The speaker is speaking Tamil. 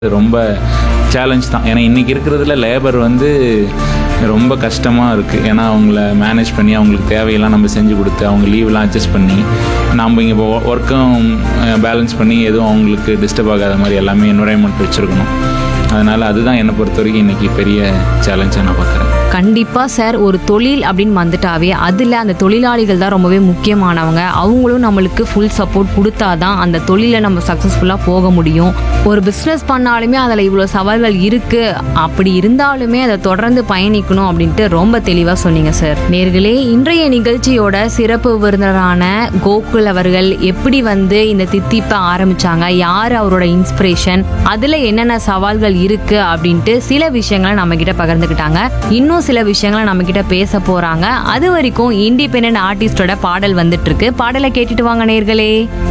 ரொம்ப சேலஞ்ச் தான் ஏன்னா இன்றைக்கி இருக்கிறதுல லேபர் வந்து ரொம்ப கஷ்டமாக இருக்குது ஏன்னா அவங்கள மேனேஜ் பண்ணி அவங்களுக்கு தேவையெல்லாம் நம்ம செஞ்சு கொடுத்து அவங்க லீவ்லாம் அட்ஜஸ்ட் பண்ணி நம்ம இங்கே இப்போ ஒர்க்கும் பேலன்ஸ் பண்ணி எதுவும் அவங்களுக்கு டிஸ்டர்ப் ஆகாத மாதிரி எல்லாமே என்வரான்மெண்ட் வச்சுருக்கணும் அதனால் அதுதான் என்னை பொறுத்த வரைக்கும் இன்றைக்கி பெரிய சேலஞ்சாக நான் பார்க்குறேன் கண்டிப்பா சார் ஒரு தொழில் அப்படின்னு வந்துட்டாவே அதுல அந்த தொழிலாளிகள் தான் ரொம்பவே முக்கியமானவங்க அவங்களும் நம்மளுக்கு ஃபுல் சப்போர்ட் கொடுத்தாதான் அந்த தொழிலை நம்ம சக்ஸஸ்ஃபுல்லா போக முடியும் ஒரு பிஸ்னஸ் பண்ணாலுமே அதில் இவ்வளோ சவால்கள் இருக்கு அப்படி இருந்தாலுமே அதை தொடர்ந்து பயணிக்கணும் அப்படின்ட்டு ரொம்ப தெளிவாக சொன்னீங்க சார் நேர்களே இன்றைய நிகழ்ச்சியோட சிறப்பு விருந்தினரான கோகுல் அவர்கள் எப்படி வந்து இந்த தித்திப்பை ஆரம்பிச்சாங்க யார் அவரோட இன்ஸ்பிரேஷன் அதுல என்னென்ன சவால்கள் இருக்கு அப்படின்ட்டு சில விஷயங்களை நம்ம கிட்ட பகிர்ந்துக்கிட்டாங்க இன்னும் சில விஷயங்களை நம்ம கிட்ட பேச போறாங்க அது வரைக்கும் இண்டிபெண்ட் ஆர்டிஸ்டோட பாடல் வந்துட்டு இருக்கு பாடலை கேட்டுட்டு வாங்க நேர்களே